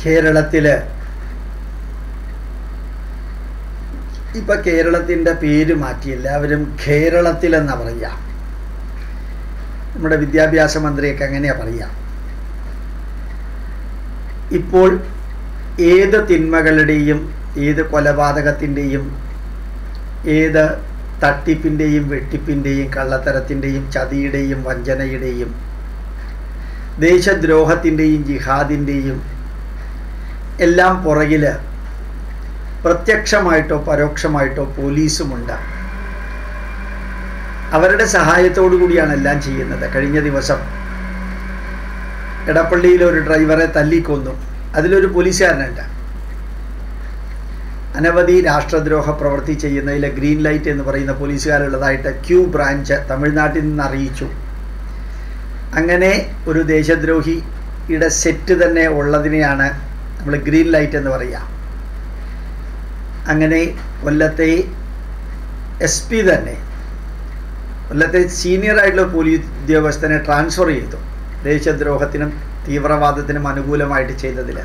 കേരളത്തിൽ ഇപ്പം കേരളത്തിൻ്റെ പേര് മാറ്റി എല്ലാവരും കേരളത്തിലെന്നാണ് പറയുക നമ്മുടെ വിദ്യാഭ്യാസ മന്ത്രിയൊക്കെ അങ്ങനെയാണ് പറയുക ഇപ്പോൾ ഏത് തിന്മകളുടെയും ഏത് കൊലപാതകത്തിൻ്റെയും ഏത് തട്ടിപ്പിൻ്റെയും വെട്ടിപ്പിൻ്റെയും കള്ളത്തരത്തിൻ്റെയും ചതിയുടെയും വഞ്ചനയുടെയും ദേശദ്രോഹത്തിൻ്റെയും ജിഹാദിൻ്റെയും എല്ലാം പുറകിൽ പ്രത്യക്ഷമായിട്ടോ പരോക്ഷമായിട്ടോ പോലീസുമുണ്ട് അവരുടെ സഹായത്തോടു കൂടിയാണ് എല്ലാം ചെയ്യുന്നത് കഴിഞ്ഞ ദിവസം എടപ്പള്ളിയിൽ ഒരു ഡ്രൈവറെ തല്ലിക്കൊന്നു അതിലൊരു പോലീസുകാരനുണ്ട് അനവധി രാഷ്ട്രദ്രോഹ പ്രവൃത്തി ചെയ്യുന്നതിൽ ഗ്രീൻ ലൈറ്റ് എന്ന് പറയുന്ന പോലീസുകാരുള്ളതായിട്ട് ക്യൂ ബ്രാഞ്ച് തമിഴ്നാട്ടിൽ നിന്ന് അറിയിച്ചു അങ്ങനെ ഒരു ദേശദ്രോഹിയുടെ സെറ്റ് തന്നെ ഉള്ളതിനെയാണ് നമ്മൾ ഗ്രീൻ ലൈറ്റ് എന്ന് പറയുക അങ്ങനെ കൊല്ലത്തെ എസ് പി തന്നെ കൊല്ലത്തെ സീനിയർ ആയിട്ടുള്ള പോലീസ് ഉദ്യോഗസ്ഥനെ ട്രാൻസ്ഫർ ചെയ്തു ദേശദ്രോഹത്തിനും തീവ്രവാദത്തിനും അനുകൂലമായിട്ട് ചെയ്തതിൽ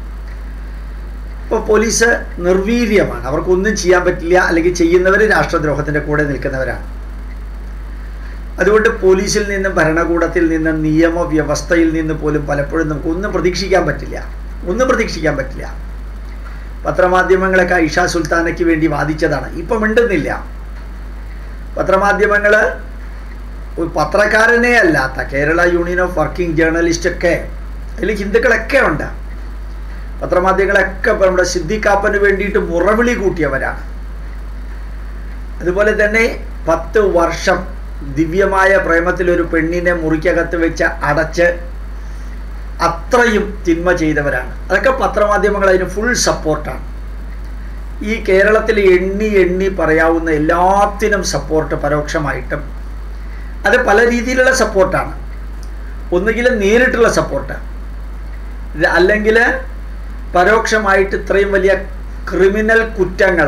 ഇപ്പോൾ പോലീസ് നിർവീര്യമാണ് അവർക്കൊന്നും ചെയ്യാൻ പറ്റില്ല അല്ലെങ്കിൽ ചെയ്യുന്നവർ രാഷ്ട്രദ്രോഹത്തിൻ്റെ കൂടെ നിൽക്കുന്നവരാണ് അതുകൊണ്ട് പോലീസിൽ നിന്നും ഭരണകൂടത്തിൽ നിന്നും നിയമവ്യവസ്ഥയിൽ നിന്ന് പോലും പലപ്പോഴും നമുക്ക് ഒന്നും പ്രതീക്ഷിക്കാൻ പറ്റില്ല ഒന്നും പ്രതീക്ഷിക്കാൻ പറ്റില്ല പത്രമാധ്യമങ്ങളൊക്കെ ഐഷ സുൽത്താനയ്ക്ക് വേണ്ടി വാദിച്ചതാണ് ഇപ്പം മിണ്ടുന്നില്ല പത്രമാധ്യമങ്ങൾ പത്രക്കാരനെ അല്ലാത്ത Kerala union of working journalist ഒക്കെ അതിൽ ഹിന്ദുക്കളൊക്കെ ഉണ്ട് പത്രമാധ്യമങ്ങളൊക്കെ ഇപ്പം നമ്മുടെ സിദ്ദിഖാപ്പന് വേണ്ടിയിട്ട് മുറവിളി കൂട്ടിയവരാണ് അതുപോലെ തന്നെ പത്ത് വർഷം ദിവ്യമായ പ്രേമത്തിലൊരു പെണ്ണിനെ മുറിക്കകത്ത് വെച്ച് അടച്ച് അത്രയും തിന്മ ചെയ്തവരാണ് അതൊക്കെ പത്രമാധ്യമങ്ങൾ അതിന് ഫുൾ സപ്പോർട്ടാണ് ഈ കേരളത്തിൽ എണ്ണി എണ്ണി പറയാവുന്ന എല്ലാത്തിനും സപ്പോർട്ട് പരോക്ഷമായിട്ടും അത് പല രീതിയിലുള്ള സപ്പോർട്ടാണ് ഒന്നുകിൽ നേരിട്ടുള്ള സപ്പോർട്ട് അല്ലെങ്കിൽ പരോക്ഷമായിട്ട് ഇത്രയും വലിയ ക്രിമിനൽ കുറ്റങ്ങൾ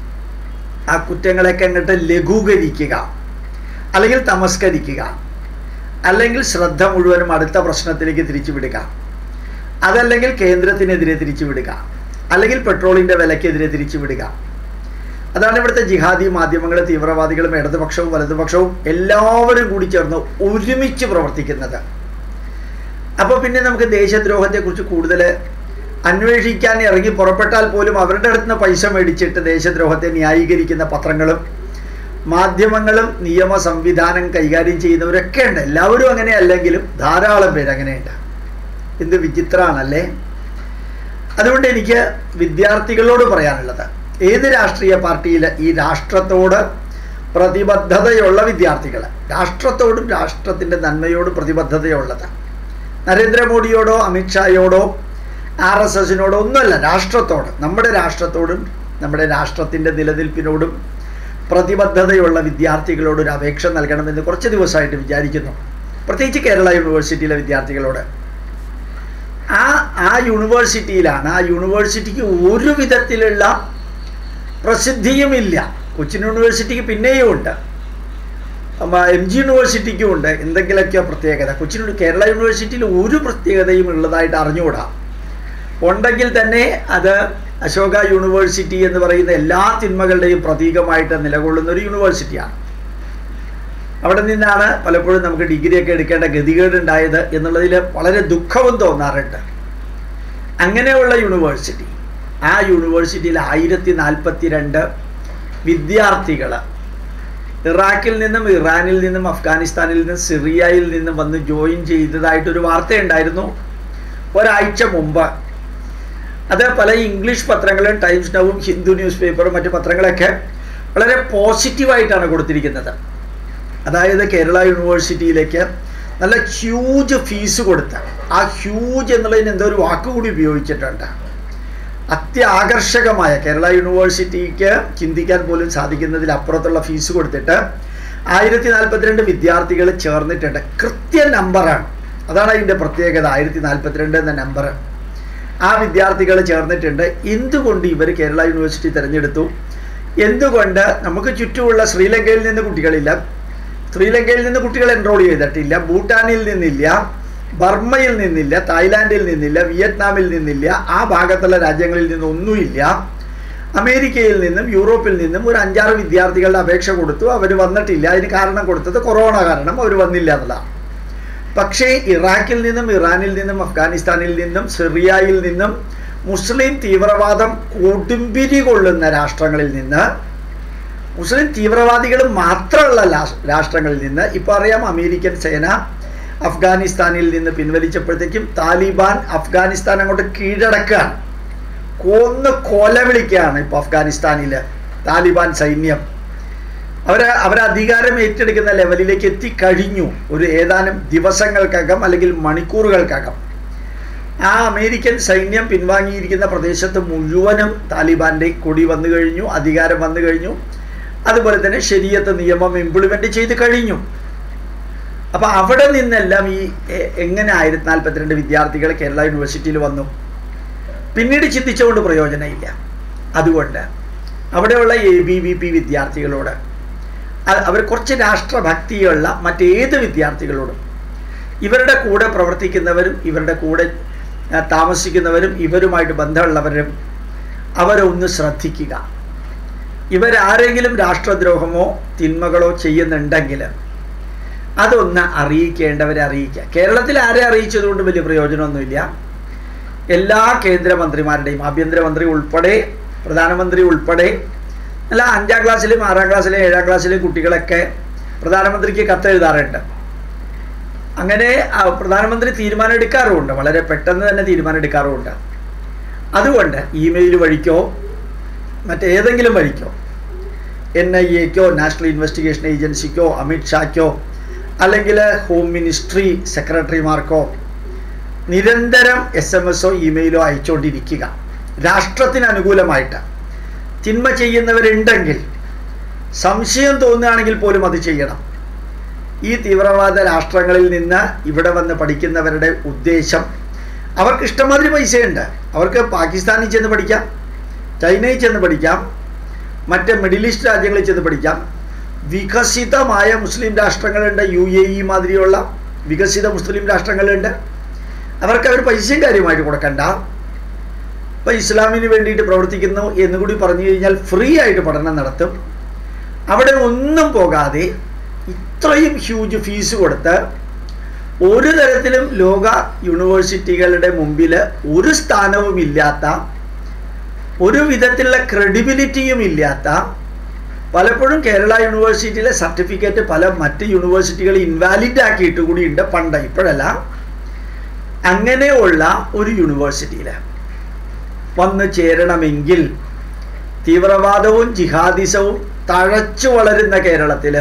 ആ കുറ്റങ്ങളൊക്കെ അങ്ങോട്ട് ലഘൂകരിക്കുക അല്ലെങ്കിൽ തമസ്കരിക്കുക അല്ലെങ്കിൽ ശ്രദ്ധ മുഴുവനും അടുത്ത പ്രശ്നത്തിലേക്ക് തിരിച്ചുവിടുക അതല്ലെങ്കിൽ കേന്ദ്രത്തിനെതിരെ തിരിച്ചുവിടുക അല്ലെങ്കിൽ പെട്രോളിൻ്റെ വിലക്കെതിരെ തിരിച്ചുവിടുക അതാണ് ഇവിടുത്തെ ജിഹാദി മാധ്യമങ്ങൾ തീവ്രവാദികളും ഇടതുപക്ഷവും വലതുപക്ഷവും എല്ലാവരും കൂടി ചേർന്ന് ഒരുമിച്ച് പ്രവർത്തിക്കുന്നത് അപ്പോൾ പിന്നെ നമുക്ക് ദേശദ്രോഹത്തെക്കുറിച്ച് കൂടുതൽ അന്വേഷിക്കാൻ ഇറങ്ങി പുറപ്പെട്ടാൽ പോലും അവരുടെ അടുത്ത് നിന്ന് പൈസ മേടിച്ചിട്ട് ദേശദ്രോഹത്തെ ന്യായീകരിക്കുന്ന പത്രങ്ങളും മാധ്യമങ്ങളും നിയമ സംവിധാനം കൈകാര്യം ചെയ്യുന്നവരൊക്കെ ഉണ്ട് എല്ലാവരും അങ്ങനെ അല്ലെങ്കിലും ധാരാളം പേര് അങ്ങനെയുണ്ട് എന്ത് വിചിത്രമാണല്ലേ അതുകൊണ്ട് എനിക്ക് വിദ്യാർത്ഥികളോട് പറയാനുള്ളത് ഏത് രാഷ്ട്രീയ പാർട്ടിയിൽ ഈ രാഷ്ട്രത്തോട് പ്രതിബദ്ധതയുള്ള വിദ്യാർത്ഥികൾ രാഷ്ട്രത്തോടും രാഷ്ട്രത്തിൻ്റെ നന്മയോടും പ്രതിബദ്ധതയുള്ളത് നരേന്ദ്രമോദിയോടോ അമിത്ഷായോടോ ആർ എസ് എസിനോടോ ഒന്നുമല്ല രാഷ്ട്രത്തോട് നമ്മുടെ രാഷ്ട്രത്തോടും നമ്മുടെ രാഷ്ട്രത്തിൻ്റെ നിലനിൽപ്പിനോടും പ്രതിബദ്ധതയുള്ള വിദ്യാർത്ഥികളോട് ഒരു അപേക്ഷ നൽകണമെന്ന് കുറച്ച് ദിവസമായിട്ട് വിചാരിക്കുന്നു പ്രത്യേകിച്ച് കേരള യൂണിവേഴ്സിറ്റിയിലെ വിദ്യാർത്ഥികളോട് ആ ആ യൂണിവേഴ്സിറ്റിയിലാണ് ആ യൂണിവേഴ്സിറ്റിക്ക് ഒരു വിധത്തിലുള്ള പ്രസിദ്ധിയുമില്ല കൊച്ചിൻ യൂണിവേഴ്സിറ്റിക്ക് പിന്നെയും ഉണ്ട് എം ജി യൂണിവേഴ്സിറ്റിക്കും ഉണ്ട് എന്തെങ്കിലുമൊക്കെ പ്രത്യേകത കൊച്ചിൻ കേരള യൂണിവേഴ്സിറ്റിയിൽ ഒരു പ്രത്യേകതയും ഉള്ളതായിട്ട് അറിഞ്ഞുകൂടാ ഉണ്ടെങ്കിൽ തന്നെ അത് അശോക യൂണിവേഴ്സിറ്റി എന്ന് പറയുന്ന എല്ലാ തിന്മകളുടെയും പ്രതീകമായിട്ട് നിലകൊള്ളുന്ന ഒരു യൂണിവേഴ്സിറ്റിയാണ് അവിടെ നിന്നാണ് പലപ്പോഴും നമുക്ക് ഡിഗ്രിയൊക്കെ എടുക്കേണ്ട ഗതികേടുണ്ടായത് എന്നുള്ളതിൽ വളരെ ദുഃഖവും തോന്നാറുണ്ട് അങ്ങനെയുള്ള യൂണിവേഴ്സിറ്റി ആ യൂണിവേഴ്സിറ്റിയിൽ ആയിരത്തി നാൽപ്പത്തി രണ്ട് വിദ്യാർത്ഥികൾ ഇറാഖിൽ നിന്നും ഇറാനിൽ നിന്നും അഫ്ഗാനിസ്ഥാനിൽ നിന്നും സിറിയയിൽ നിന്നും വന്ന് ജോയിൻ ചെയ്തതായിട്ടൊരു വാർത്തയുണ്ടായിരുന്നു ഒരാഴ്ച മുമ്പ് അത് പല ഇംഗ്ലീഷ് പത്രങ്ങളും ടൈംസ് നവും ഹിന്ദു ന്യൂസ് പേപ്പറും മറ്റു പത്രങ്ങളൊക്കെ വളരെ പോസിറ്റീവായിട്ടാണ് കൊടുത്തിരിക്കുന്നത് അതായത് കേരള യൂണിവേഴ്സിറ്റിയിലേക്ക് നല്ല ഹ്യൂജ് ഫീസ് കൊടുത്ത ആ ഹ്യൂജ് എന്നുള്ളതിന് എന്തോ ഒരു വാക്ക് കൂടി ഉപയോഗിച്ചിട്ടുണ്ട് അത്യാകർഷകമായ കേരള യൂണിവേഴ്സിറ്റിക്ക് ചിന്തിക്കാൻ പോലും സാധിക്കുന്നതിൽ അപ്പുറത്തുള്ള ഫീസ് കൊടുത്തിട്ട് ആയിരത്തി നാൽപ്പത്തിരണ്ട് വിദ്യാർത്ഥികൾ ചേർന്നിട്ടുണ്ട് കൃത്യ നമ്പറാണ് അതാണ് അതിൻ്റെ പ്രത്യേകത ആയിരത്തി നാൽപ്പത്തിരണ്ട് എന്ന നമ്പർ ആ വിദ്യാർത്ഥികൾ ചേർന്നിട്ടുണ്ട് എന്തുകൊണ്ട് ഇവർ കേരള യൂണിവേഴ്സിറ്റി തിരഞ്ഞെടുത്തു എന്തുകൊണ്ട് നമുക്ക് ചുറ്റുമുള്ള ശ്രീലങ്കയിൽ നിന്ന് കുട്ടികളില്ല ശ്രീലങ്കയിൽ നിന്ന് കുട്ടികൾ എൻറോൾ ചെയ്തിട്ടില്ല ഭൂട്ടാനിൽ നിന്നില്ല ബർമ്മയിൽ നിന്നില്ല തായ്ലാൻഡിൽ നിന്നില്ല വിയറ്റ്നാമിൽ നിന്നില്ല ആ ഭാഗത്തുള്ള രാജ്യങ്ങളിൽ നിന്നൊന്നുമില്ല അമേരിക്കയിൽ നിന്നും യൂറോപ്പിൽ നിന്നും ഒരു അഞ്ചാറ് വിദ്യാർത്ഥികളുടെ അപേക്ഷ കൊടുത്തു അവർ വന്നിട്ടില്ല അതിന് കാരണം കൊടുത്തത് കൊറോണ കാരണം അവർ വന്നില്ല എന്നുള്ളതാണ് പക്ഷേ ഇറാഖിൽ നിന്നും ഇറാനിൽ നിന്നും അഫ്ഗാനിസ്ഥാനിൽ നിന്നും സിറിയയിൽ നിന്നും മുസ്ലിം തീവ്രവാദം കൊടുമ്പിരി കൊള്ളുന്ന രാഷ്ട്രങ്ങളിൽ നിന്ന് മുസ്ലിം തീവ്രവാദികൾ മാത്രമുള്ള രാഷ്ട്രങ്ങളിൽ നിന്ന് ഇപ്പോൾ അറിയാം അമേരിക്കൻ സേന അഫ്ഗാനിസ്ഥാനിൽ നിന്ന് പിൻവലിച്ചപ്പോഴത്തേക്കും താലിബാൻ അഫ്ഗാനിസ്ഥാൻ അങ്ങോട്ട് കീഴടക്കുകയാണ് കൊന്ന് കൊല വിളിക്കുകയാണ് ഇപ്പോൾ അഫ്ഗാനിസ്ഥാനിൽ താലിബാൻ സൈന്യം അവർ അവർ അധികാരം ഏറ്റെടുക്കുന്ന ലെവലിലേക്ക് എത്തിക്കഴിഞ്ഞു ഒരു ഏതാനും ദിവസങ്ങൾക്കകം അല്ലെങ്കിൽ മണിക്കൂറുകൾക്കകം ആ അമേരിക്കൻ സൈന്യം പിൻവാങ്ങിയിരിക്കുന്ന പ്രദേശത്ത് മുഴുവനും താലിബാൻ്റെ കൊടി വന്നു കഴിഞ്ഞു അധികാരം വന്നു കഴിഞ്ഞു അതുപോലെ തന്നെ ശരീരത്തെ നിയമം ഇംപ്ലിമെൻ്റ് ചെയ്ത് കഴിഞ്ഞു അപ്പോൾ അവിടെ നിന്നെല്ലാം ഈ എങ്ങനെ ആയിരത്തി നാൽപ്പത്തിരണ്ട് വിദ്യാർത്ഥികൾ കേരള യൂണിവേഴ്സിറ്റിയിൽ വന്നു പിന്നീട് ചിന്തിച്ചുകൊണ്ട് പ്രയോജനമില്ല അതുകൊണ്ട് അവിടെയുള്ള എ ബി വി പി വിദ്യാർത്ഥികളോട് അവർ കുറച്ച് രാഷ്ട്രഭക്തിയുള്ള മറ്റേത് വിദ്യാർത്ഥികളോടും ഇവരുടെ കൂടെ പ്രവർത്തിക്കുന്നവരും ഇവരുടെ കൂടെ താമസിക്കുന്നവരും ഇവരുമായിട്ട് ബന്ധമുള്ളവരും അവരെ ഒന്ന് ശ്രദ്ധിക്കുക ഇവരാരെങ്കിലും രാഷ്ട്രദ്രോഹമോ തിന്മകളോ ചെയ്യുന്നുണ്ടെങ്കിൽ അതൊന്ന് അറിയിക്കേണ്ടവരെ അറിയിക്കുക കേരളത്തിൽ ആരെ അറിയിച്ചതുകൊണ്ട് വലിയ പ്രയോജനമൊന്നുമില്ല എല്ലാ കേന്ദ്രമന്ത്രിമാരുടെയും ആഭ്യന്തരമന്ത്രി ഉൾപ്പെടെ പ്രധാനമന്ത്രി ഉൾപ്പെടെ അല്ല അഞ്ചാം ക്ലാസ്സിലും ആറാം ക്ലാസ്സിലും ഏഴാം ക്ലാസ്സിലും കുട്ടികളൊക്കെ പ്രധാനമന്ത്രിക്ക് കത്തെഴുതാറുണ്ട് അങ്ങനെ പ്രധാനമന്ത്രി തീരുമാനം എടുക്കാറുമുണ്ട് വളരെ പെട്ടെന്ന് തന്നെ തീരുമാനം എടുക്കാറുമുണ്ട് അതുകൊണ്ട് ഇമെയിൽ വഴിക്കോ മറ്റേതെങ്കിലും വഴിക്കോ എൻ ഐ എക്കോ നാഷണൽ ഇൻവെസ്റ്റിഗേഷൻ ഏജൻസിക്കോ അമിത് ഷാക്കോ അല്ലെങ്കിൽ ഹോം മിനിസ്ട്രി സെക്രട്ടറിമാർക്കോ നിരന്തരം എസ് എം എസോ ഇമെയിലോ അയച്ചുകൊണ്ടിരിക്കുക രാഷ്ട്രത്തിന് അനുകൂലമായിട്ട് തിന്മ ചെയ്യുന്നവരുണ്ടെങ്കിൽ സംശയം തോന്നുകയാണെങ്കിൽ പോലും അത് ചെയ്യണം ഈ തീവ്രവാദ രാഷ്ട്രങ്ങളിൽ നിന്ന് ഇവിടെ വന്ന് പഠിക്കുന്നവരുടെ ഉദ്ദേശം അവർക്ക് ഇഷ്ടമാതിരി പൈസയുണ്ട് അവർക്ക് പാകിസ്ഥാനിൽ ചെന്ന് പഠിക്കാം ചൈനയിൽ ചെന്ന് പഠിക്കാം മറ്റ് മിഡിൽ ഈസ്റ്റ് രാജ്യങ്ങളിൽ ചെന്ന് പഠിക്കാം വികസിതമായ മുസ്ലിം രാഷ്ട്രങ്ങളുണ്ട് യു എ ഇ മാതിരിയുള്ള വികസിത മുസ്ലിം രാഷ്ട്രങ്ങളുണ്ട് അവർക്ക് അവർ പൈസയും കാര്യമായിട്ട് കൊടുക്കണ്ട ഇപ്പോൾ ഇസ്ലാമിന് വേണ്ടിയിട്ട് പ്രവർത്തിക്കുന്നു എന്നുകൂടി പറഞ്ഞു കഴിഞ്ഞാൽ ഫ്രീ ആയിട്ട് പഠനം നടത്തും അവിടെ ഒന്നും പോകാതെ ഇത്രയും ഹ്യൂജ് ഫീസ് കൊടുത്ത് ഒരു തരത്തിലും ലോക യൂണിവേഴ്സിറ്റികളുടെ മുമ്പിൽ ഒരു സ്ഥാനവും ഇല്ലാത്ത ഒരു വിധത്തിലുള്ള ക്രെഡിബിലിറ്റിയും ഇല്ലാത്ത പലപ്പോഴും കേരള യൂണിവേഴ്സിറ്റിയിലെ സർട്ടിഫിക്കറ്റ് പല മറ്റ് യൂണിവേഴ്സിറ്റികൾ ഇൻവാലിഡ് ആക്കിയിട്ട് കൂടിയുണ്ട് പണ്ട് ഇപ്പോഴല്ല അങ്ങനെയുള്ള ഒരു യൂണിവേഴ്സിറ്റിയിൽ വന്ന് ചേരണമെങ്കിൽ തീവ്രവാദവും ജിഹാദിസവും തഴച്ചു വളരുന്ന കേരളത്തിൽ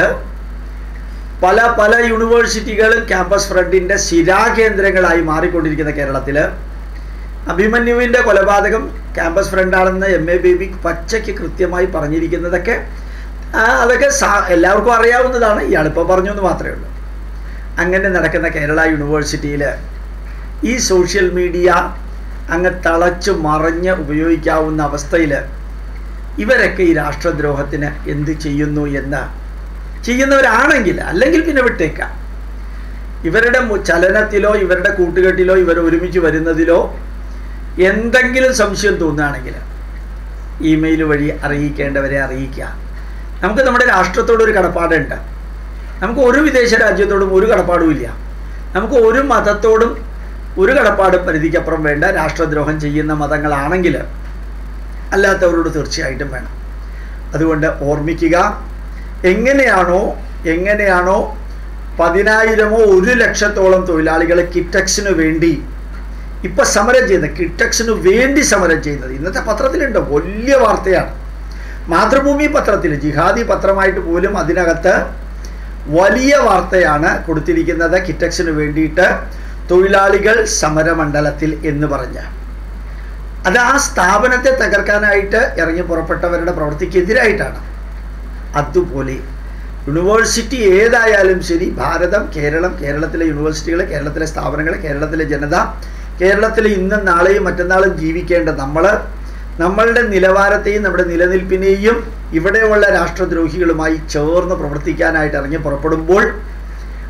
പല പല യൂണിവേഴ്സിറ്റികളും ക്യാമ്പസ് ഫ്രണ്ടിൻ്റെ ശിരാകേന്ദ്രങ്ങളായി മാറിക്കൊണ്ടിരിക്കുന്ന കേരളത്തിൽ അഭിമന്യുവിൻ്റെ കൊലപാതകം ക്യാമ്പസ് ഫ്രണ്ടാണെന്ന് എം എ ബേബി പച്ചയ്ക്ക് കൃത്യമായി പറഞ്ഞിരിക്കുന്നതൊക്കെ അതൊക്കെ സാ എല്ലാവർക്കും അറിയാവുന്നതാണ് ഇയാളിപ്പോൾ പറഞ്ഞു എന്ന് മാത്രമേ ഉള്ളൂ അങ്ങനെ നടക്കുന്ന കേരള യൂണിവേഴ്സിറ്റിയിൽ ഈ സോഷ്യൽ മീഡിയ അങ്ങ് തളച്ചു മറിഞ്ഞ് ഉപയോഗിക്കാവുന്ന അവസ്ഥയിൽ ഇവരൊക്കെ ഈ രാഷ്ട്രദ്രോഹത്തിന് എന്ത് ചെയ്യുന്നു എന്ന് ചെയ്യുന്നവരാണെങ്കിൽ അല്ലെങ്കിൽ പിന്നെ വിട്ടേക്കാം ഇവരുടെ ചലനത്തിലോ ഇവരുടെ കൂട്ടുകെട്ടിലോ ഇവർ ഒരുമിച്ച് വരുന്നതിലോ എന്തെങ്കിലും സംശയം തോന്നുകയാണെങ്കിൽ ഇമെയിൽ വഴി അറിയിക്കേണ്ടവരെ അറിയിക്കുക നമുക്ക് നമ്മുടെ രാഷ്ട്രത്തോടൊരു കടപ്പാടുണ്ട് നമുക്ക് ഒരു വിദേശ രാജ്യത്തോടും ഒരു കടപ്പാടും ഇല്ല നമുക്ക് ഒരു മതത്തോടും ഒരു കടപ്പാടും പരിധിക്കപ്പുറം വേണ്ട രാഷ്ട്രദ്രോഹം ചെയ്യുന്ന മതങ്ങളാണെങ്കിൽ അല്ലാത്തവരോട് തീർച്ചയായിട്ടും വേണം അതുകൊണ്ട് ഓർമ്മിക്കുക എങ്ങനെയാണോ എങ്ങനെയാണോ പതിനായിരമോ ഒരു ലക്ഷത്തോളം തൊഴിലാളികൾ കിറ്റക്സിന് വേണ്ടി ഇപ്പൊ സമരം ചെയ്യുന്നത് കിറ്റക്സിന് വേണ്ടി സമരം ചെയ്യുന്നത് ഇന്നത്തെ പത്രത്തിലുണ്ട് വലിയ വാർത്തയാണ് മാതൃഭൂമി പത്രത്തിൽ ജിഹാദി പത്രമായിട്ട് പോലും അതിനകത്ത് വലിയ വാർത്തയാണ് കൊടുത്തിരിക്കുന്നത് കിറ്റക്സിന് വേണ്ടിയിട്ട് തൊഴിലാളികൾ സമരമണ്ഡലത്തിൽ എന്ന് പറഞ്ഞ് അത് ആ സ്ഥാപനത്തെ തകർക്കാനായിട്ട് ഇറങ്ങി പുറപ്പെട്ടവരുടെ പ്രവൃത്തിക്കെതിരായിട്ടാണ് അതുപോലെ യൂണിവേഴ്സിറ്റി ഏതായാലും ശരി ഭാരതം കേരളം കേരളത്തിലെ യൂണിവേഴ്സിറ്റികൾ കേരളത്തിലെ സ്ഥാപനങ്ങൾ കേരളത്തിലെ ജനത കേരളത്തിൽ ഇന്നും നാളെയും മറ്റന്നാളും ജീവിക്കേണ്ട നമ്മൾ നമ്മളുടെ നിലവാരത്തെയും നമ്മുടെ നിലനിൽപ്പിനെയും ഇവിടെയുള്ള രാഷ്ട്രദ്രോഹികളുമായി ചേർന്ന് പ്രവർത്തിക്കാനായിട്ട് ഇറങ്ങി പുറപ്പെടുമ്പോൾ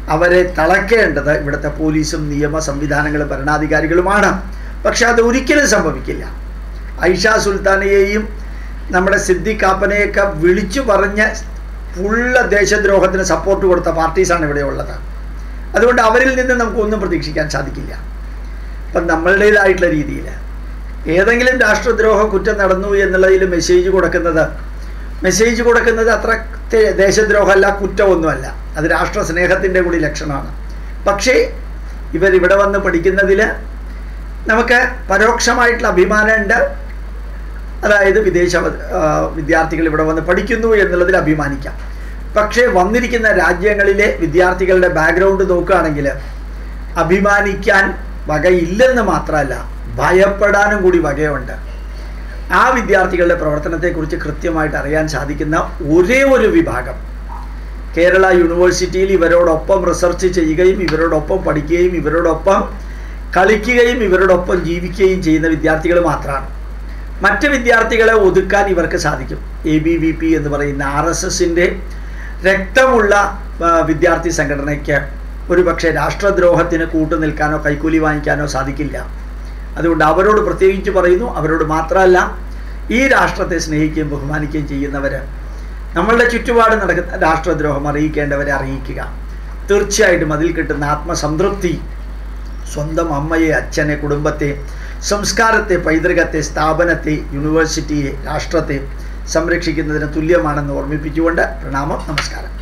അവരെ തളയ്ക്കേണ്ടത് ഇവിടുത്തെ പോലീസും നിയമ സംവിധാനങ്ങളും ഭരണാധികാരികളുമാണ് പക്ഷെ അത് ഒരിക്കലും സംഭവിക്കില്ല ഐഷ സുൽത്താനയെയും നമ്മുടെ സിദ്ദിഖ് കാപ്പനെയൊക്കെ വിളിച്ചു പറഞ്ഞ് ഫുള്ള് ദേശദ്രോഹത്തിന് സപ്പോർട്ട് കൊടുത്ത പാർട്ടീസാണ് ഇവിടെ ഉള്ളത് അതുകൊണ്ട് അവരിൽ നിന്ന് നമുക്കൊന്നും പ്രതീക്ഷിക്കാൻ സാധിക്കില്ല അപ്പം നമ്മളുടേതായിട്ടുള്ള രീതിയിൽ ഏതെങ്കിലും രാഷ്ട്രദ്രോഹ കുറ്റം നടന്നു എന്നുള്ളതിൽ മെസ്സേജ് കൊടുക്കുന്നത് മെസ്സേജ് കൊടുക്കുന്നത് അത്ര തെ- ദേശദ്രോഹമല്ല കുറ്റമൊന്നുമല്ല അത് രാഷ്ട്ര സ്നേഹത്തിൻ്റെ കൂടി ലക്ഷണമാണ് പക്ഷേ ഇവരിവിടെ വന്ന് പഠിക്കുന്നതിൽ നമുക്ക് പരോക്ഷമായിട്ടുള്ള അഭിമാനമുണ്ട് അതായത് വിദേശ ആ, വിദ്യാർത്ഥികൾ ഇവിടെ വന്ന് പഠിക്കുന്നു എന്നുള്ളതിൽ അഭിമാനിക്കാം പക്ഷേ വന്നിരിക്കുന്ന രാജ്യങ്ങളിലെ വിദ്യാർത്ഥികളുടെ ബാക്ക്ഗ്രൗണ്ട് നോക്കുകയാണെങ്കിൽ അഭിമാനിക്കാൻ വകയില്ലെന്ന് മാത്രമല്ല ഭയപ്പെടാനും കൂടി വകയുണ്ട് ആ വിദ്യാർത്ഥികളുടെ പ്രവർത്തനത്തെക്കുറിച്ച് കൃത്യമായിട്ട് അറിയാൻ സാധിക്കുന്ന ഒരേ ഒരു വിഭാഗം കേരള യൂണിവേഴ്സിറ്റിയിൽ ഇവരോടൊപ്പം റിസർച്ച് ചെയ്യുകയും ഇവരോടൊപ്പം പഠിക്കുകയും ഇവരോടൊപ്പം കളിക്കുകയും ഇവരോടൊപ്പം ജീവിക്കുകയും ചെയ്യുന്ന വിദ്യാർത്ഥികൾ മാത്രമാണ് മറ്റ് വിദ്യാർത്ഥികളെ ഒതുക്കാൻ ഇവർക്ക് സാധിക്കും എ ബി വി പി എന്ന് പറയുന്ന ആർ എസ് എസിൻ്റെ രക്തമുള്ള ആ, വിദ്യാർത്ഥി സംഘടനയ്ക്ക് ഒരുപക്ഷെ രാഷ്ട്രദ്രോഹത്തിന് കൂട്ടു നിൽക്കാനോ കൈക്കൂലി വാങ്ങിക്കാനോ സാധിക്കില്ല അതുകൊണ്ട് അവരോട് പ്രത്യേകിച്ച് പറയുന്നു അവരോട് മാത്രമല്ല ഈ രാഷ്ട്രത്തെ സ്നേഹിക്കുകയും ബഹുമാനിക്കുകയും ചെയ്യുന്നവർ നമ്മളുടെ ചുറ്റുപാട് നടക്കുന്ന രാഷ്ട്രദ്രോഹം അറിയിക്കേണ്ടവരെ അറിയിക്കുക തീർച്ചയായിട്ടും അതിൽ കിട്ടുന്ന ആത്മസംതൃപ്തി സ്വന്തം അമ്മയെ അച്ഛനെ കുടുംബത്തെ സംസ്കാരത്തെ പൈതൃകത്തെ സ്ഥാപനത്തെ യൂണിവേഴ്സിറ്റിയെ രാഷ്ട്രത്തെ സംരക്ഷിക്കുന്നതിന് തുല്യമാണെന്ന് ഓർമ്മിപ്പിച്ചുകൊണ്ട് പ്രണാമം നമസ്കാരം